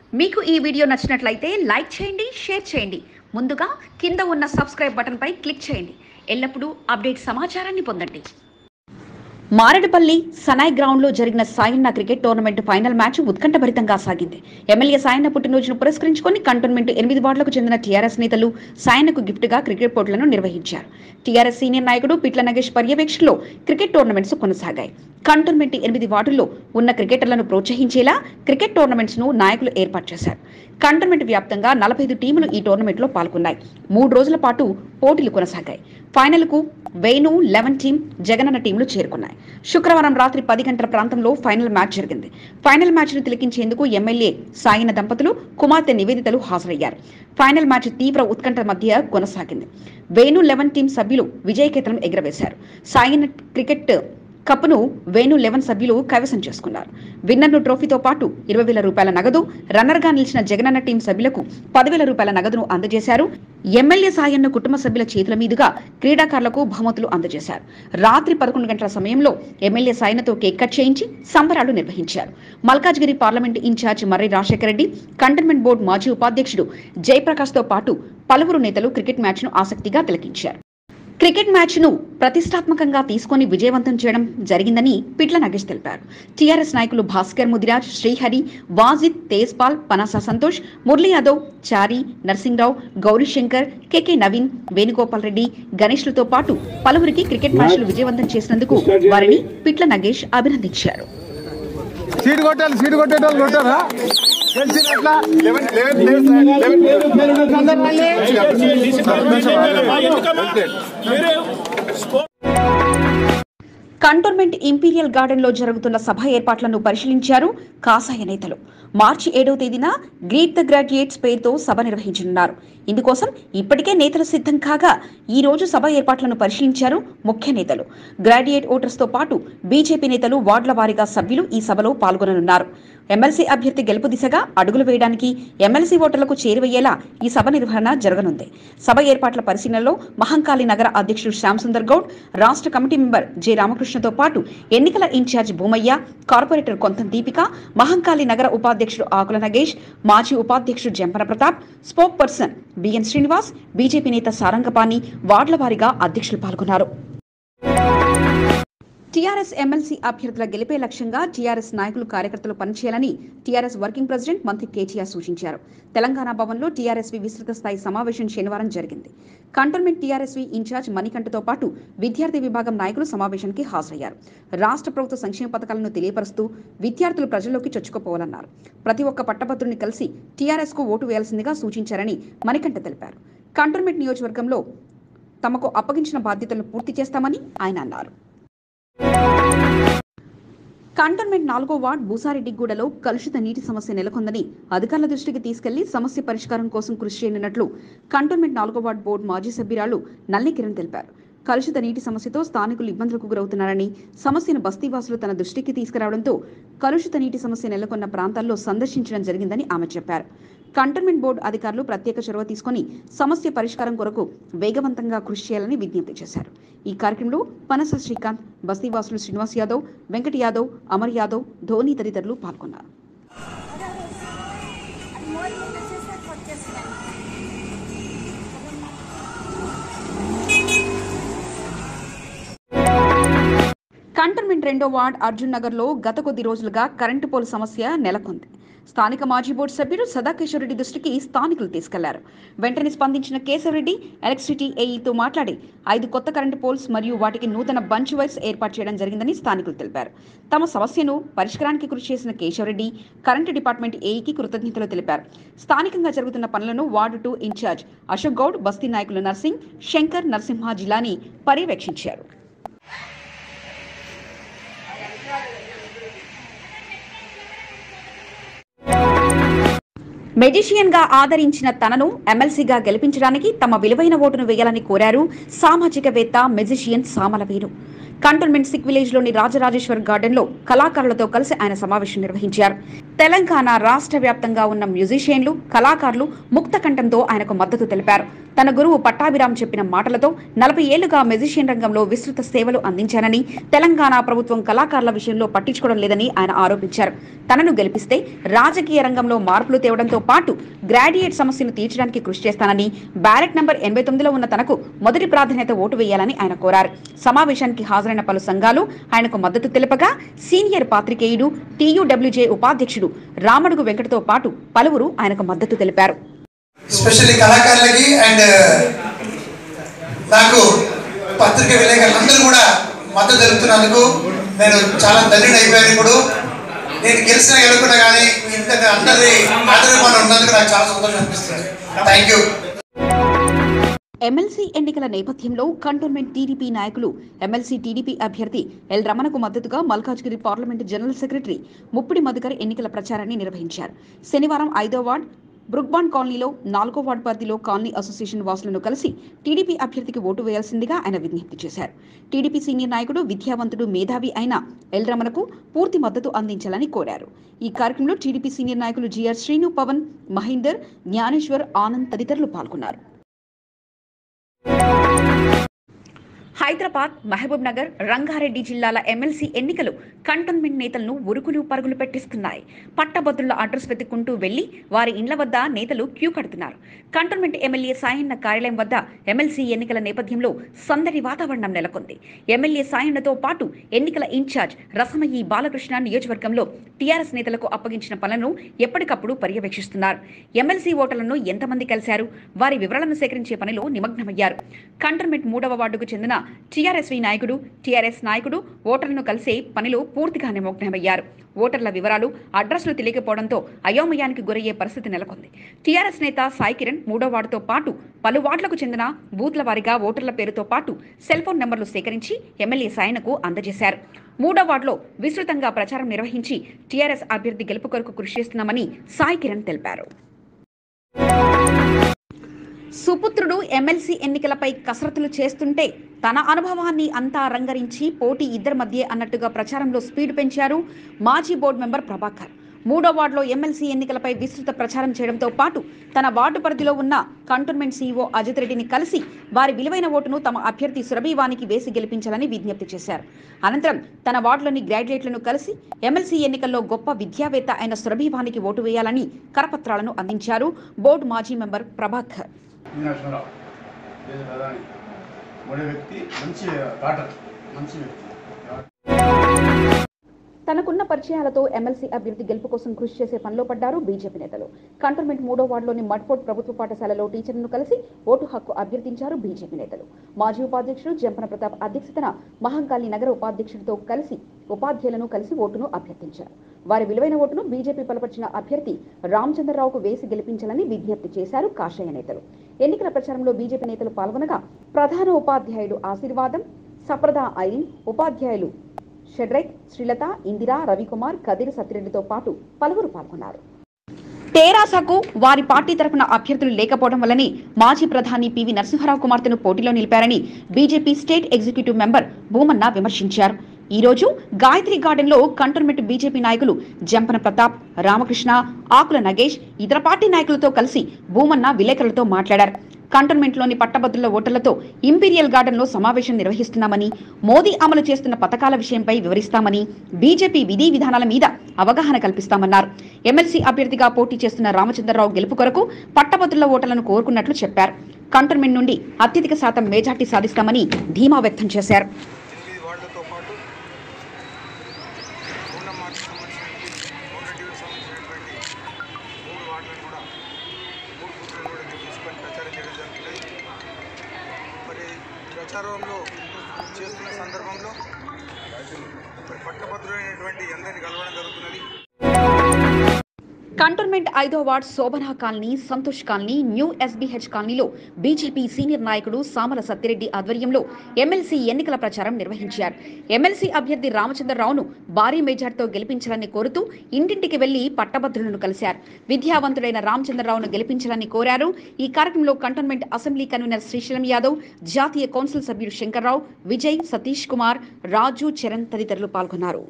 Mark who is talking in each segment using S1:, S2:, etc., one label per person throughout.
S1: మీకు ఈ వీడియో నచ్చినట్లయితే లైక్ చేయండి షేర్ చేయండి ముందుగా కింద ఉన్న సబ్స్క్రైబ్ బటన్పై క్లిక్ చేయండి ఎల్లప్పుడూ అప్డేట్ సమాచారాన్ని పొందండి మారేడుపల్లి సనాయ్ గ్రౌండ్ లో జరిగిన Sayanna cricket tournament final match ఉత్కంఠభరితంగా సాగింది ఎమ్మెల్యే సాయన్న పుట్టినరోజును పురస్కరించుకొని కంటోన్మెంట్ ఎనిమిది వార్డులకు చెందిన టీఆర్ఎస్ నేతలు సాయన్నకు గిఫ్ట్ గా క్రికెట్ పోటీలను నిర్వహించారు టీఆర్ఎస్ సీనియర్ నాయకుడు పిట్ల నగేష్ పర్యవేక్షణలో క్రికెట్ టోర్నమెంట్స్ కొనసాగాయి కంటోన్మెంట్ ఎనిమిది వార్డుల్లో ఉన్న క్రికెటర్లను ప్రోత్సహించేలా క్రికెట్ టోర్నమెంట్స్ ను నాయకులు ఏర్పాటు చేశారు కంటోన్మెంట్ వ్యాప్తంగా నలభై ఐదు టీములు ఈ టోర్నమెంట్లో పాల్గొన్నాయి మూడు రోజుల పాటు పోటీలు కొనసాగాయి ఫైనల్కు వేణు లెవెన్ టీం జగనన్న టీంలు చేరుకున్నాయి శుక్రవారం రాత్రి పది గంటల ప్రాంతంలో ఫైనల్ మ్యాచ్ జరిగింది ఫైనల్ మ్యాచ్ ను తిలకించేందుకు ఎమ్మెల్యే సాయిన దంపతులు కుమార్తె నివేదితలు హాజరయ్యారు ఫైనల్ మ్యాచ్ తీవ్ర ఉత్కంఠ మధ్య కొనసాగింది వేణు లెవెన్ టీం సభ్యులు విజయకేతనం ఎగురవేశారు సాయిన క్రికెట్ కప్ను వేణు లెవెన్ సభ్యులు కైవసం చేసుకున్నారు విన్నర్ను ట్రోఫీతో పాటు ఇరవై వేల రూపాయల నగదు రన్నర్గా నిలిచిన జగనన్న టీం సభ్యులకు పదివేల రూపాయల నగదును అందజేశారు ఎమ్మెల్యే సాయన్న కుటుంబ సభ్యుల చేతుల మీదుగా క్రీడాకారులకు బహుమతులు అందజేశారు రాత్రి పదకొండు గంటల సమయంలో ఎమ్మెల్యే సాయనతో కేక్ కట్ చేయించి సంబరాలు నిర్వహించారు Malkajgiri parliament incharge Marri Rajasekhara Reddy cantonment board మాజీ ఉపాధ్యక్షుడు జయప్రకాష్ తో పాటు పలువురు నేతలు క్రికెట్ మ్యాచ్ను ఆసక్తిగా తిలకించారు క్రికెట్ మ్యాచ్ ను ప్రతిష్టాత్మకంగా తీసుకొని విజయవంతం చేయడం జరిగిందని పిట్ల నగేష్ తెలిపారు టీఆర్ఎస్ నాయకులు భాస్కర్ ముదిరాజ్ శ్రీహరి వాజిద్ తేజ్పాల్ పనాసా సంతోష్ మురళీ యాదవ్ చారి నర్సింగ్రావు గౌరీశంకర్ కెకే నవీన్ వేణుగోపాల్ రెడ్డి గణేష్లతో పాటు పలువురికి క్రికెట్ మ్యాచ్లు విజయవంతం చేసినందుకు వారిని పిట్ల నగేష్ అభినందించారు
S2: సీటు కొట్టాలి సీటు కొట్టేటోళ్ళు కొట్టారా తెలిసినట్లా
S1: కంటోన్మెంట్ ఇంపీరియల్ గార్డెన్ లో జరుగుతున్న సభ ఏర్పాట్లను పరిశీలించారు కాసాయ నేతలు మార్చి ఏడవ తేదీన గ్రీట్ ద గ్రాడ్యుయేట్స్ పేరుతో సభ నిర్వహించనున్నారు ఇందుకోసం ఇప్పటికే నేతలు సిద్ధం కాగా ఈ రోజు సభ ఏర్పాట్లను పరిశీలించారు ముఖ్య నేతలు గ్రాడ్యుయేట్ ఓటర్స్ తో పాటు బీజేపీ నేతలు వార్డుల వారీగా సభ్యులు ఈ సభలో పాల్గొననున్నారు ఎమ్మెల్సీ అభ్యర్థి గెలుపు దిశగా అడుగులు వేయడానికి ఎమ్మెల్సీ ఓటర్లకు చేరువయ్యేలా ఈ సభ నిర్వహణ జరగనుంది సభ ఏర్పాట్ల పరిశీలనలో మహంకాళి నగర అధ్యక్షుడు శ్యామ్ సుందర్ గౌడ్ రాష్ట్ర కమిటీ మెంబర్ జె రామకృష్ణతో పాటు ఎన్నికల ఇన్ఛార్జ్ భూమయ్య కార్పొరేటర్ కొంతం దీపిక మహంకాళి నగర ఉపాధ్యక్షుడు ఆకుల నగేష్ మాజీ ఉపాధ్యక్షుడు Jampana Pratap spokesperson BN Srinivas BJP నేత సారంగపాణి వార్డుల వారీగా అధ్యక్షులు పాల్గొన్నారు టీఆర్ఎస్ ఎమ్మెల్సీ అభ్యర్థుల గెలిపే లక్ష్యంగా టీఆర్ఎస్ నాయకులు కార్యకర్తలు పనిచేయాలని టీఆర్ఎస్ వర్కింగ్ ప్రెసిడెంట్ మంత్రి కేటీఆర్ సూచించారు తెలంగాణ భవన్లో టీఆర్ఎస్వి విస్తృత స్థాయి సమావేశం శనివారం జరిగింది కంటోన్మెంట్ టీఆర్ఎస్వి ఇన్ఛార్జ్ మణికంఠతో పాటు విద్యార్థి విభాగం నాయకులు సమావేశానికి హాజరయ్యారు రాష్ట్ర ప్రభుత్వ సంక్షేమ పథకాలను తెలియపరుస్తూ విద్యార్థులు ప్రజల్లోకి చొచ్చుకుపోవాలన్నారు ప్రతి ఒక్క పట్టభద్రుని కలిసి టీఆర్ఎస్ కు ఓటు వేయాల్సిందిగా సూచించారని మణికంఠ తెలిపారు కంటోన్మెంట్ నియోజకవర్గంలో తమకు అప్పగించిన బాధ్యతలను పూర్తి చేస్తామని ఆయన అన్నారు కంటోన్మెంట్ నాలుగో వార్డ్ బూసారెడ్డిగూడలో కలుషిత నీటి సమస్య నెలకొందని అధికారుల దృష్టికి తీసుకెళ్లి సమస్య పరిష్కారం కోసం కృషి చేయనున్నట్లు కంటోన్మెంట్ నాలుగో వార్డ్ బోర్డు మాజీ సభ్యురాలు నల్లి కిరణ్ తెలిపారు కలుషిత నీటి సమస్యతో స్థానికులు ఇబ్బందులకు గురవుతున్నారని సమస్యను బస్తీవాసులు తన దృష్టికి తీసుకురావడంతో కలుషిత నీటి సమస్య నెలకొన్న ప్రాంతాల్లో సందర్శించడం జరిగిందని ఆమె చెప్పారు కంటోన్మెంట్ బోర్డు అధికారులు ప్రత్యేక చొరవ తీసుకుని సమస్య పరిష్కారం కొరకు వేగవంతంగా కృషి చేయాలని విజ్ఞప్తి చేశారు ఈ కార్యక్రమంలో పనస శ్రీకాంత్ బస్తీవాసులు శ్రీనివాస్ యాదవ్ వెంకట యాదవ్ అమర్ యాదవ్ ధోని తదితరులు పాల్గొన్నారు
S3: మోరీ వచ్చేసరికి వచ్చేస్తున్నాయి
S1: కంటోన్మెంట్ రెండో వార్డ్ అర్జున్ నగర్ లో గత కొద్ది రోజులుగా కరెంటు పోల్ సమస్య నెలకొంది స్థానిక మాజీ బోర్డు సభ్యుడు సదాకేశ్వరరెడ్డి దృష్టికి స్థానికులు తీసుకెళ్లారు వెంటనే స్పందించిన కేశవరెడ్డి ఎలక్ట్రిసిటీ ఏఈతో మాట్లాడి ఐదు కొత్త కరెంటు పోల్స్ మరియు వాటికి నూతన బంచ్ వైర్స్ ఏర్పాటు చేయడం జరిగిందని స్థానికులు తెలిపారు తమ సమస్యను పరిష్కారానికి కృషి చేసిన కేశవరెడ్డి కరెంటు డిపార్ట్మెంట్ ఏఈకి కృతజ్ఞతలు తెలిపారు స్థానికంగా జరుగుతున్న పనులను ward two incharge Ashok Goud బస్తీ నాయకులు నర్సింగ్ శంకర్ నరసింహ జిలాని పర్యవేక్షించారు మెజిషియన్ గా ఆదరించిన తనను ఎమ్మెల్సీగా గెలిపించడానికి తమ విలువైన ఓటును వేయాలని కోరారు సామాజికవేత్త magician Samalaveeru cantonment Sikh village లోని రాజరాజేశ్వర్ గార్డెన్ లో కళాకారులతో కలిసి ఆయన సమావేశం నిర్వహించారు తెలంగాణ రాష్ట్ర వ్యాప్తంగా ఉన్న మ్యూజిషియన్లు కళాకారులు ముక్త కంఠంతో ఆయనకు మద్దతు తెలిపారు తన గురువు పట్టాభిరామ్ చెప్పిన మాటలతో నలభై ఏళ్లుగా మ్యూజిషియన్ రంగంలో విస్తృత సేవలు అందించానని తెలంగాణ ప్రభుత్వం కళాకారుల విషయంలో పట్టించుకోవడం లేదని ఆయన ఆరోపించారు తనను గెలిపిస్తే రాజకీయ రంగంలో మార్పులు తేవడంతో పాటు గ్రాడ్యుయేట్ సమస్యను తీర్చడానికి కృషి చేస్తానని బ్యాలెట్ నంబర్ ఎనభై తొమ్మిదిలో ఉన్న తనకు మొదటి ప్రాధాన్యత ఓటు వేయాలని ఆయన కోరారు సమావేశానికి హాజరైన పలు సంఘాలు ఆయనకు మద్దతు తెలుపగా సీనియర్ పాత్రికేయుడు టీయూడబ్ల్యూజే ఉపాధ్యక్షుడు రామడుగు వెంకటతో పాటు పలువురు ఆయనకు మద్దతు తెలిపారు
S4: ఎస్పెషల్లీ కళాకారులకి అండ్ నాకు పత్రిక విలేకరులందరూ కూడా మద్దతు తెలుపుతున్నందుకు నేను చాలా ధన్యుడు అయిపోయాను ఇప్పుడు నేను గెలిచిన గెలుకున్నా కానీ ఇంత అందరి ఆదరణ ఉన్నందుకు నాకు చాలా సంతోషం అనిపిస్తుంది థ్యాంక్ యూ
S1: ఎమ్మెల్సీ ఎన్నికల నేపథ్యంలో కంటోన్మెంట్ టీడీపీ నాయకులు ఎమ్మెల్సీ టీడీపీ అభ్యర్థి ఎల్ రమణకు మద్దతుగా Malkajgiri parliament general secretary Muppidi Madhukar ఎన్నికల ప్రచారాన్ని నిర్వహించారు శనివారం ఐదో వార్డ్ బ్రుక్బాన్ కాలనీలో నాలుగో వార్డు పరిధిలో కాలనీ అసోసియేషన్ వాసులను కలిసి టీడీపీ అభ్యర్థికి ఓటు వేయాల్సిందిగా ఆయన విజ్ఞప్తి చేశారు టీడీపీ సీనియర్ నాయకుడు విద్యావంతుడు మేధావి అయిన ఎల్ రమణకు పూర్తి మద్దతు అందించాలని కోరారు ఈ కార్యక్రమంలో టీడీపీ సీనియర్ నాయకులు జిఆర్ శ్రీను పవన్ మహేందర్ జ్ఞానేశ్వర్ ఆనంద్ తదితరులు పాల్గొన్నారు హైదరాబాద్ మహబూబ్ నగర్ రంగారెడ్డి జిల్లాల ఎమ్మెల్సీ ఎన్నికలు కంటోన్మెంట్ నేతలను ఉరుకులు పరుగులు పెట్టిస్తున్నాయి పట్టభద్రుల అడ్రస్ వెతుక్కుంటూ వెళ్లి వారి ఇండ్ల వద్ద నేతలు క్యూ కడుతున్నారు కంటోన్మెంట్ ఎమ్మెల్యే సాయన్న కార్యాలయం వద్ద ఎమ్మెల్సీ ఎన్నికల నేపథ్యంలో సందడి వాతావరణం నెలకొంది ఎమ్మెల్యే సాయన్నతో పాటు ఎన్నికల ఇన్ఛార్జ్ రసమయ్యి బాలకృష్ణ నియోజకవర్గంలో టీఆర్ఎస్ నేతలకు అప్పగించిన పనులను ఎప్పటికప్పుడు పర్యవేక్షిస్తున్నారు ఎమ్మెల్సీ ఓటర్లను ఎంతమంది కలిశారు వారి వివరాలను సేకరించే పనిలో నిమగ్నమయ్యారు కంటోన్మెంట్ మూడవ వార్డుకు చెందిన టీఆర్ఎస్వి నాయకుడు టీఆర్ఎస్ నాయకుడు ఓటర్లను కలిసే పనిలో పూర్తిగా నిమగ్నమయ్యారు ఓటర్ల వివరాలు అడ్రస్లు తెలియకపోవడంతో అయోమయానికి గురయ్యే పరిస్థితి నెలకొంది టీఆర్ఎస్ నేత సాయి కిరణ్ మూడో వార్డుతో పాటు పలు వార్డులకు చెందిన బూత్ల వారీగా ఓటర్ల పేరుతో పాటు సెల్ ఫోన్ నెంబర్లు సేకరించి ఎమ్మెల్యే సాయనకు అందజేశారు మూడో వార్డులో విస్తృతంగా ప్రచారం నిర్వహించి టీఆర్ఎస్ అభ్యర్థి గెలుపు కొరకు కృషి చేస్తున్నామని సాయి కిరణ్ తెలిపారు సుపుత్రుడు ఎమ్మెల్సీ ఎన్నికలపై కసరత్తులు చేస్తుంటే తన అనుభవాన్ని అంతా రంగరించి పోటీ ఇద్దరి మధ్య అన్నట్టుగా ప్రచారంలో స్పీడ్ పెంచారు మాజీ బోర్డు మెంబర్ ప్రభాకర్ మూడో వార్డులో ఎమ్మెల్సీ ఎన్నికలపై విస్తృత ప్రచారం చేయడంతో పాటు తన వార్డు పరిధిలో ఉన్న కంటోన్మెంట్ సీఈఓ అజిత్ రెడ్డిని కలిసి వారి విలువైన ఓటును తమ అభ్యర్థి సురభివానికి వేసి గెలిపించాలని విజ్ఞప్తి చేశారు అనంతరం తన వార్డులోని గ్రాడ్యుయేట్లను కలిసి ఎమ్మెల్సీ ఎన్నికల్లో గొప్ప విద్యావేత్త అయిన సురభివానికి ఓటు వేయాలని కరపత్రాలను అందించారు బోర్డు మాజీ మెంబర్ ప్రభాకర్
S5: నరసింహరావు దేశ ప్రధాని మోడీ వ్యక్తి మంచి డాటర్ మంచి వ్యక్తి
S1: తనకున్న పరిచయాలతో ఎమ్మెల్సీ అభ్యర్థి గెలుపు కోసం కృషి చేసే పనిలో పడ్డారు బీజేపీ నేతలు కంటోన్మెంట్ మూడో వార్డులోని మడ్ఫోర్డ్ ప్రభుత్వ పాఠశాలలో టీచర్లను కలిసి ఓటు హక్కు అభ్యర్థించారు బీజేపీ నేతలు మాజీ ఉపాధ్యక్షుడు జంపన ప్రతాప్ అధ్యక్షతన మహంకాళి నగర ఉపాధ్యక్షుడితో కలిసి ఉపాధ్యాయులను కలిసి ఓటును అభ్యర్థించారు వారి విలువైన ఓటును బీజేపీ బలపరిచిన అభ్యర్థి రామచంద్రరావుకు వేసి గెలిపించాలని విజ్ఞప్తి చేశారు కాషాయ నేతలు ఎన్నికల ప్రచారంలో బీజేపీ నేతలు పాల్గొనగా ప్రధాన ఉపాధ్యాయుడు ఆశీర్వాదం సప్రదా ఐరిన్ ఉపాధ్యాయులు షెడ్రైక్ శ్రీలత ఇందిరా రవికుమార్ కదిరి సత్యరెడ్డితో పాటు పలువురు పాల్గొన్నారు తెరాసకు వారి పార్టీ తరపున అభ్యర్థులు లేకపోవడం వల్లనే మాజీ ప్రధాని పివి నరసింహారావు కుమార్తెను పోటీలో నిలిపారని BJP state executive member Bhoomanna విమర్శించారు ఈ రోజు గాయత్రి గార్డెన్లో కంటోన్మెంట్ బీజేపీ నాయకులు జంపన ప్రతాప్ రామకృష్ణ ఆకుల నగేష్ ఇతర పార్టీ నాయకులతో కలిసి భూమన్న విలేకరులతో మాట్లాడారు కంటోన్మెంట్లోని పట్టభద్రుల ఓటర్లతో ఇంపీరియల్ గార్డెన్లో సమావేశం నిర్వహిస్తున్నామని మోదీ అమలు చేస్తున్న పథకాల విషయంపై వివరిస్తామని బీజేపీ విధి విధానాల మీద అవగాహన కల్పిస్తామన్నారు ఎమ్మెల్సీ అభ్యర్థిగా పోటీ చేస్తున్న రామచంద్రరావు గెలుపు కొరకు పట్టభద్రుల ఓటర్లను కోరుకున్నట్లు చెప్పారు కంటోన్మెంట్ నుండి అత్యధిక శాతం మేజార్టీ సాధిస్తామని ధీమా వ్యక్తం చేశారు
S6: ఎనిమిది వార్డులతో పాటు మూడు మార్చి సంబంధించినటువంటి మౌనటికి సంబంధించినటువంటి మూడు వార్డులను కూడా మూడు బూత్లను కూడా మేము తీసుకొని ప్రచారం చేయడం జరుగుతుంది మరి ప్రచారంలో చేస్తున్న సందర్భంలో మరి పట్టభద్రులైనటువంటి అందరినీ కలవడం జరుగుతున్నది
S1: కంటోన్మెంట్ ఐదో ward Shobhana colony Santosh colony new SBH కాలనీలో బీజేపీ సీనియర్ నాయకుడు సామల సత్యరెడ్డి ఆధ్వర్యంలో ఎమ్మెల్సీ ఎన్నికల ప్రచారం నిర్వహించారు ఎమ్మెల్సీ అభ్యర్థి రామచంద్రరావును భారీ మెజార్టీతో గెలిపించాలని కోరుతూ ఇంటింటికి వెళ్లి పట్టభద్రులను కలిశారు విద్యావంతుడైన రామచంద్రరావును గెలిపించాలని కోరారు ఈ కార్యక్రమంలో cantonment assembly convener Srisailam Yadav జాతీయ కౌన్సిల్ సభ్యుడు శంకర్రావు విజయ్ సతీష్ కుమార్ రాజు చరణ్ తదితరులు పాల్గొన్నారు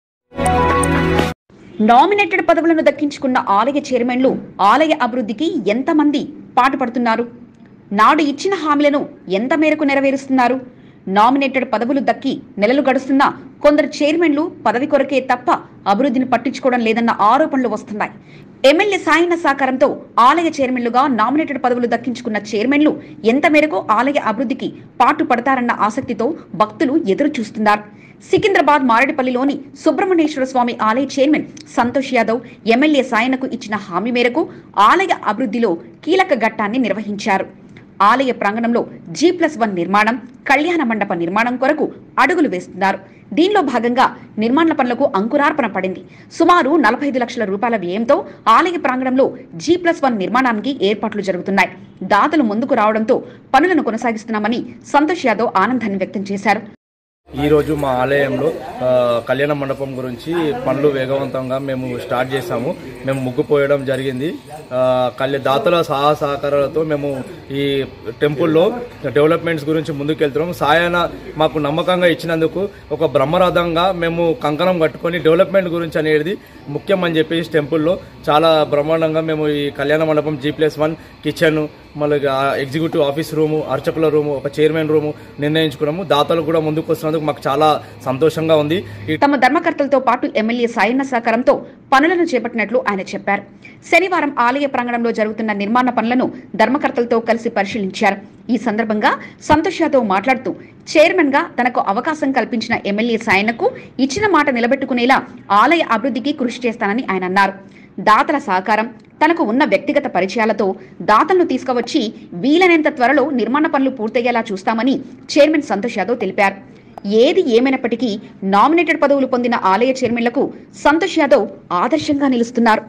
S1: నామినేటెడ్ పదవులను దక్కించుకున్న ఆలయ చైర్మన్లు ఆలయ అభివృద్ధికి ఎంతమంది పాటుపడుతున్నారు నాడు ఇచ్చిన హామీలను ఎంత మేరకు నెరవేరుస్తున్నారు నామినేటెడ్ పదవులు దక్కి నెలలు గడుస్తున్నా కొందరు చైర్మన్లు పదవి కొరకే తప్ప అభివృద్ధిని పట్టించుకోవడం లేదన్న ఆరోపణలు వస్తున్నాయి ఎమ్మెల్యే సాయన సహకారంతో ఆలయ చైర్మన్లుగా నామినేటెడ్ పదవులు దక్కించుకున్న చైర్మన్లు ఎంత మేరకు ఆలయ అభివృద్ధికి పాటుపడతారన్న ఆసక్తితో భక్తులు ఎదురు చూస్తున్నారు సికింద్రాబాద్ మారేడుపల్లిలోని సుబ్రహ్మణ్యేశ్వర స్వామి ఆలయ చైర్మన్ సంతోష్ యాదవ్ ఎమ్మెల్యే సాయనకు ఇచ్చిన హామీ మేరకు ఆలయ అభివృద్ధిలో కీలక ఘట్టాన్ని నిర్వహించారు ఆలయ ప్రాంగణంలో జీ ప్లస్ వన్ నిర్మాణం కళ్యాణ మండప నిర్మాణం కొరకు అడుగులు వేస్తున్నారు దీనిలో భాగంగా నిర్మాణ పనులకు అంకురార్పణ పడింది సుమారు నలభై ఐదు లక్షల రూపాయల వ్యయంతో ఆలయ ప్రాంగణంలో జీ ప్లస్ వన్ నిర్మాణానికి ఏర్పాట్లు జరుగుతున్నాయి దాతలు ముందుకు రావడంతో పనులను కొనసాగిస్తున్నామని సంతోష్ యాదవ్ ఆనందాన్ని వ్యక్తం చేశారు
S7: ఈరోజు మా ఆలయంలో ఆ, కళ్యాణ మండపం గురించి పనులు వేగవంతంగా మేము స్టార్ట్ చేశాము మేము ముగ్గు పోయడం జరిగింది ఆ, కళ్య దాతల సహా సహకారాలతో మేము ఈ టెంపుల్లో డెవలప్మెంట్స్ గురించి ముందుకెళ్తున్నాం సాయన మాకు నమ్మకంగా ఇచ్చినందుకు ఒక బ్రహ్మరథంగా మేము కంకణం కట్టుకొని డెవలప్మెంట్ గురించి అనేది ముఖ్యం అని చెప్పేసి టెంపుల్లో చాలా బ్రహ్మాండంగా మేము ఈ కళ్యాణ మండపం జీ ప్లస్ వన్ కిచెన్ మళ్ళీ ఎగ్జిక్యూటివ్ ఆఫీస్ రూము అర్చకుల రూము ఒక చైర్మన్ రూము నిర్ణయించుకున్నాము దాతలు కూడా ముందుకు వస్తున్నందుకు మాకు చాలా సంతోషంగా ఉంది ఈ
S1: తమ ధర్మకర్తలతో పాటు ఎమ్మెల్యే సాయన్న సహకారంతో పనులను చేపట్టినట్లు ఆయన చెప్పారు శనివారం ఆలయ ప్రాంగణంలో జరుగుతున్న నిర్మాణ పనులను ధర్మకర్తలతో కలిసి పరిశీలించారు ఈ సందర్భంగా సంతోష్ యాదవ్ మాట్లాడుతూ చైర్మన్ గా తనకు అవకాశం కల్పించిన ఎమ్మెల్యే సాయన్నకు ఇచ్చిన మాట నిలబెట్టుకునేలా ఆలయ అభివృద్ధికి కృషి చేస్తానని ఆయన అన్నారు దాతల సహకారం తనకు ఉన్న వ్యక్తిగత పరిచయాలతో దాతలను తీసుకువచ్చి వీలైనంత త్వరలో నిర్మాణ పనులు పూర్తయ్యేలా చూస్తామని చైర్మన్ సంతోష్ యాదవ్ తెలిపారు ఏది ఏమైనప్పటికీ నామినేటెడ్ పదవులు పొందిన ఆలయ చైర్మన్లకు సంతోష్ యాదవ్ ఆదర్శంగా నిలుస్తున్నారు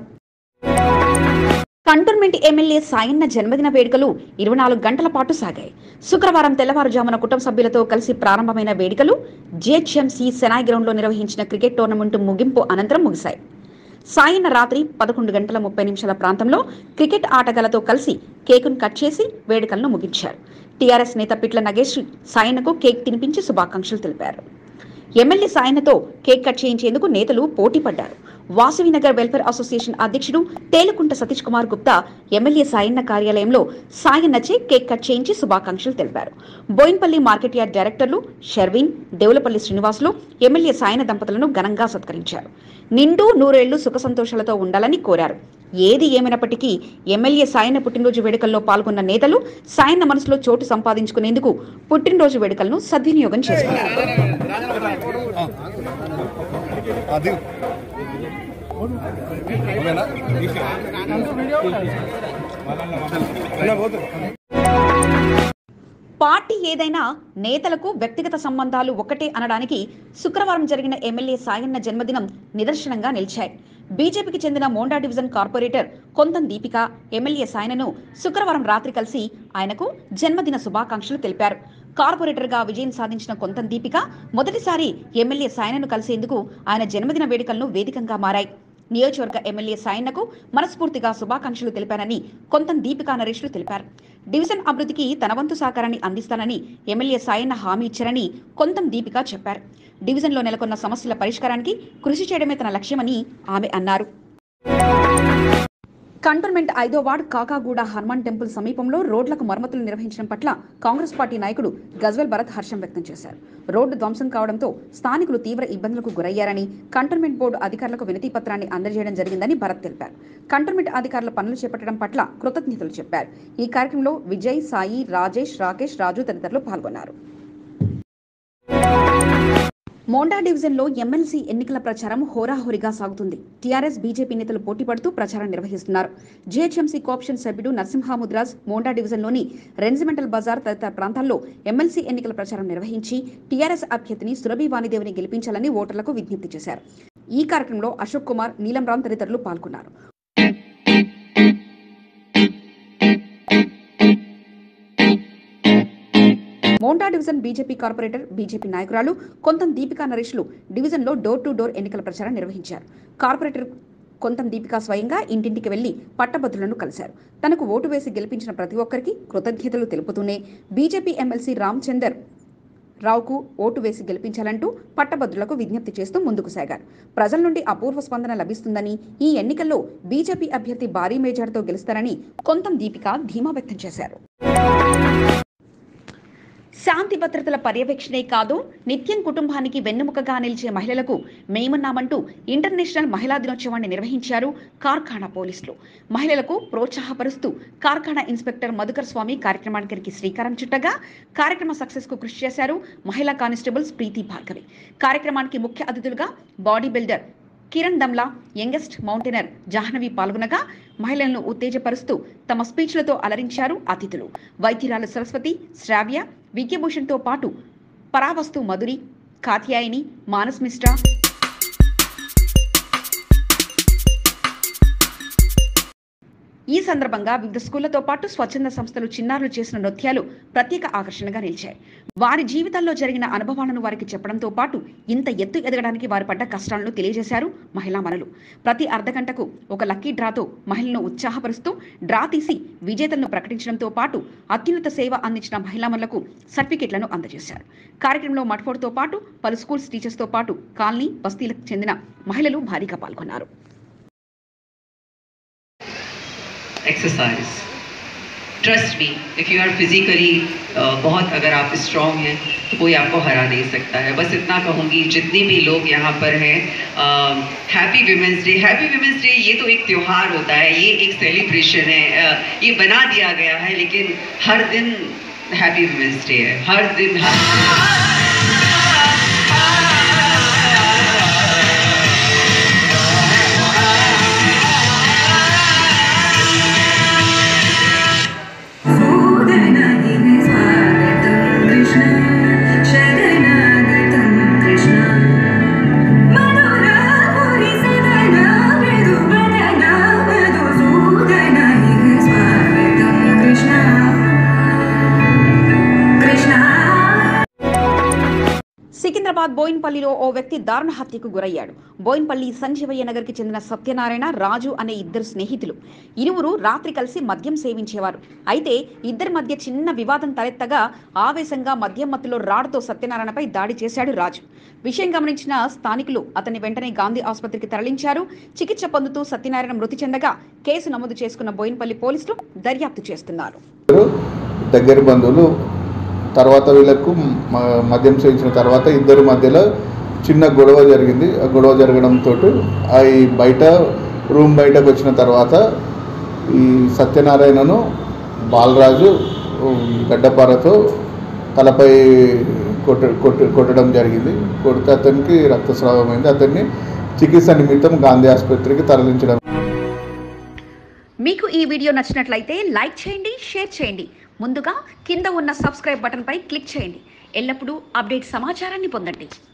S1: కంటోన్మెంట్ ఎమ్మెల్యే సాయన్న జన్మదిన వేడుకలు ఇరవై నాలుగు గంటల పాటు సాగాయి శుక్రవారం తెల్లవారుజామున కుటుంబ సభ్యులతో కలిసి ప్రారంభమైన వేడుకలు జేహెచ్ఎంసీ సెనాయ్ గ్రౌండ్లో నిర్వహించిన క్రికెట్ టోర్నమెంట్ ముగింపు అనంతరం ముగిశాయి సాయన్న రాత్రి పదకొండు గంటల ముప్పై నిమిషాల ప్రాంతంలో క్రికెట్ ఆటగాళ్లతో కలిసి కేకును కట్ చేసి వేడుకలను ముగించారు టీఆర్ఎస్ నేత పిట్ల నగేష్ సాయన్నకు కేక్ తినిపించి శుభాకాంక్షలు తెలిపారు ఎమ్మెల్యే సాయన్నతో కేక్ కట్ చేయించేందుకు నేతలు పోటీ పడ్డారు వాసవినగర్ వెల్ఫేర్ అసోసియేషన్ అధ్యక్షుడు తేలుకుంట సతీష్ కుమార్ గుప్తా ఎమ్మెల్యే సాయన్న కార్యాలయంలో సాయన్నచే కేక్ కట్ చేయించి శుభాకాంక్షలు తెలిపారు బోయిన్పల్లి మార్కెట్ యార్డ్ డైరెక్టర్లు షర్విన్ దేవులపల్లి శ్రీనివాసులు ఎమ్మెల్యే సాయన్న దంపతులను ఘనంగా సత్కరించారు నిండు నూరేళ్లు సుఖ సంతోషాలతో ఉండాలని కోరారు ఏది ఏమైనప్పటికీ ఎమ్మెల్యే సాయన్న పుట్టినరోజు వేడుకల్లో పాల్గొన్న నేతలు సాయన్న మనసులో చోటు సంపాదించుకునేందుకు పుట్టినరోజు వేడుకలను సద్వినియోగం చేసుకున్నారు పార్టీ ఏదైనా నేతలకు వ్యక్తిగత సంబంధాలు ఒకటే అనడానికి శుక్రవారం జరిగిన ఎమ్మెల్యే సాయన్న జన్మదినం నిదర్శనంగా నిలిచాయి బీజేపీకి చెందిన Monda division corporator Kontham Deepika MLA సాయనను శుక్రవారం రాత్రి కలిసి ఆయనకు జన్మదిన శుభాకాంక్షలు తెలిపారు కార్పొరేటర్గా విజయం సాధించిన కొంతం దీపిక మొదటిసారి ఎమ్మెల్యే సాయనను కలిసేందుకు ఆయన జన్మదిన వేడుకలను వేదికంగా మారాయి నియోజకవర్గ ఎమ్మెల్యే సాయన్నకు మనస్ఫూర్తిగా శుభాకాంక్షలు తెలిపానని కొంతం దీపికా నరేష్లు తెలిపారు డివిజన్ అభివృద్ధికి తన వంతు సహకారాన్ని అందిస్తానని ఎమ్మెల్యే సాయన్న హామీ ఇచ్చారని కొంతం దీపిక చెప్పారు డివిజన్లో నెలకొన్న సమస్యల పరిష్కారానికి కృషి చేయడమే తన లక్ష్యమని ఆమె అన్నారు కంటోన్మెంట్ ఐదో వార్డ్ కాకాగూడ హనుమాన్ టెంపుల్ సమీపంలో రోడ్లకు మరమ్మతులు నిర్వహించడం పట్ల కాంగ్రెస్ పార్టీ నాయకుడు గజ్వల్ భరత్ హర్షం వ్యక్తం చేశారు రోడ్డు ధ్వంసం కావడంతో స్థానికులు తీవ్ర ఇబ్బందులకు గురయ్యారని కంటోన్మెంట్ బోర్డు అధికారులకు వినతి పత్రాన్ని అందజేయడం జరిగిందని భరత్ తెలిపారు కంటోన్మెంట్ అధికారుల పనులు చేపట్టడం పట్ల కృతజ్ఞతలు చెప్పారు ఈ కార్యక్రమంలో విజయ్ సాయి రాజేష్ రాకేష్ రాజు తదితరులు పాల్గొన్నారు మోండా డివిజన్లో ఎమ్మెల్సీ ఎన్నికల ప్రచారం హోరాహోరీగా సాగుతుంది టీఆర్ఎస్ బీజేపీ నేతలు పోటీ పడుతూ ప్రచారం నిర్వహిస్తున్నారు జీహెచ్ఎంసీ కోఆప్షన్ సభ్యుడు నరసింహాముద్రాజ్ మోండా డివిజన్లోని రెన్జిమెంటల్ బజార్ తదితర ప్రాంతాల్లో ఎమ్మెల్సీ ఎన్నికల ప్రచారం నిర్వహించి టీఆర్ఎస్ అభ్యర్థిని సురభి వాణిదేవిని గెలిపించాలని ఓటర్లకు విజ్ఞప్తి చేశారు ఈ కార్యక్రమంలో అశోక్ కుమార్ నీలం రామ్ తదితరులు పాల్గొన్నారు Monda division BJP corporator BJP నాయకురాలు కొంతం దీపికా నరేష్లు డివిజన్లో డోర్ టు డోర్ ఎన్నికల ప్రచారం నిర్వహించారు కార్పొరేటర్ కొంతం దీపిక స్వయంగా ఇంటింటికి వెళ్లి పట్టభద్రులను కలిశారు తనకు ఓటు వేసి గెలిపించిన ప్రతి ఒక్కరికి కృతజ్ఞతలు తెలుపుతూనే బీజేపీ ఎమ్మెల్సీ రామచందర్ రావుకు ఓటు వేసి గెలిపించాలంటూ పట్టభద్రులకు విజ్ఞప్తి చేస్తూ ముందుకు సాగారు ప్రజల నుండి అపూర్వ స్పందన లభిస్తుందని ఈ ఎన్నికల్లో బీజేపీ అభ్యర్థి భారీ మేజార్తో గెలుస్తారని కొంతం దీపిక ధీమా వ్యక్తం చేశారు శాంతి భద్రతల పర్యవేక్షణే కాదు నిత్యం కుటుంబానికి వెన్నెముకగా నిలిచే మహిళలకు మేమున్నామంటూ ఇంటర్నేషనల్ మహిళా దినోత్సవాన్ని నిర్వహించారు కార్ఖానా పోలీసులు మహిళలకు ప్రోత్సాహపరుస్తూ కార్ఖానా ఇన్స్పెక్టర్ మధుకర్ స్వామి కార్యక్రమానికి శ్రీకారం చుట్టగా కార్యక్రమ సక్సెస్ కు కృషి చేశారు మహిళా కానిస్టేబుల్స్ ప్రీతి భార్గవి కార్యక్రమానికి ముఖ్య అతిథులుగా body builder Kiran Damla youngest mountaineer Jahnavi పాల్గొనగా మహిళలను ఉత్తేజపరుస్తూ తమ స్పీచ్లతో అలరించారు అతిథులు వైద్యురాలు సరస్వతి శ్రావ్య విద్యభూషణ్తో పాటు పరావస్తు మధురి కాత్యాయని మానస్ మిశ్రా ఈ సందర్భంగా వివిధ స్కూళ్లతో పాటు స్వచ్ఛంద సంస్థలు చిన్నారులు చేసిన నృత్యాలు ప్రత్యేక ఆకర్షణగా నిలిచాయి వారి జీవితాల్లో జరిగిన అనుభవాలను వారికి చెప్పడంతో పాటు ఇంత ఎత్తు ఎదగడానికి వారు పడ్డ కష్టాలను తెలియజేశారు మహిళా మనులు ప్రతి అర్ధ గంటకు ఒక లక్కీ డ్రాతో మహిళలను ఉత్సాహపరుస్తూ డ్రా తీసి విజేతలను ప్రకటించడంతో పాటు అత్యున్నత సేవ అందించిన మహిళామణులకు సర్టిఫికెట్లను అందజేశారు కార్యక్రమంలో మట్ఫోర్డ్తో పాటు పలు స్కూల్స్ టీచర్స్తో పాటు కాలనీ బస్తీలకు చెందిన మహిళలు భారీగా పాల్గొన్నారు
S8: exercise. Trust me, if you are physically uh, बहुत अगर आप स्ट्रांग हैं तो कोई आपको हरा नहीं सकता है बस इतना कहूँगी जितने भी लोग यहाँ पर हैं happy women's day happy women's day ये तो एक त्यौहार होता है ये एक सेलिब्रेशन है uh, ये बना दिया गया है लेकिन हर दिन हैप्पी वुमेंस डे है हर दिन हर
S1: సికింద్రాబాద్ బోయిన్పల్లిలో ఓ వ్యక్తి దారుణ హత్యకు గురయ్యాడు బోయిన్పల్లి సంజీవయ్య నగర్కి చెందిన సత్యనారాయణ రాజు అనే ఇద్దరు స్నేహితులు ఇరువురు రాత్రి కలిసి మద్యం సేవించేవారు అయితే ఇద్దరి మధ్య చిన్న వివాదం తలెత్తగా ఆవేశంగా మద్యం మత్తులో రాడుతో సత్యనారాయణపై దాడి చేశాడు రాజు విషయం గమనించిన స్థానికులు అతన్ని వెంటనే గాంధీ ఆసుపత్రికి తరలించారు చికిత్స పొందుతూ సత్యనారాయణ మృతి చెందగా కేసు నమోదు చేసుకున్న బోయిన్పల్లి పోలీసులు దర్యాప్తు చేస్తున్నారు
S9: దగ్గర బంధువులు తర్వాత వీళ్ళకు మ- మద్యం సేవించిన తర్వాత ఇద్దరు మధ్యలో చిన్న గొడవ జరిగింది ఆ గొడవ జరగడంతో ఈ బయట రూమ్ బయటకు వచ్చిన తర్వాత ఈ సత్యనారాయణను బాలరాజు ఉమ్, గడ్డపారతో తలపై కొట్ట కొట్ట కొట్టడం జరిగింది కొడితే అతనికి రక్తస్రావమైంది అతన్ని చికిత్స నిమిత్తం గాంధీ ఆసుపత్రికి తరలించడం
S1: మీకు ఈ వీడియో నచ్చినట్లయితే లైక్ చేయండి షేర్ చేయండి ముందుగా కింద ఉన్న సబ్స్క్రైబ్ బటన్పై క్లిక్ చేయండి ఎల్లప్పుడూ అప్డేట్ సమాచారాన్ని పొందండి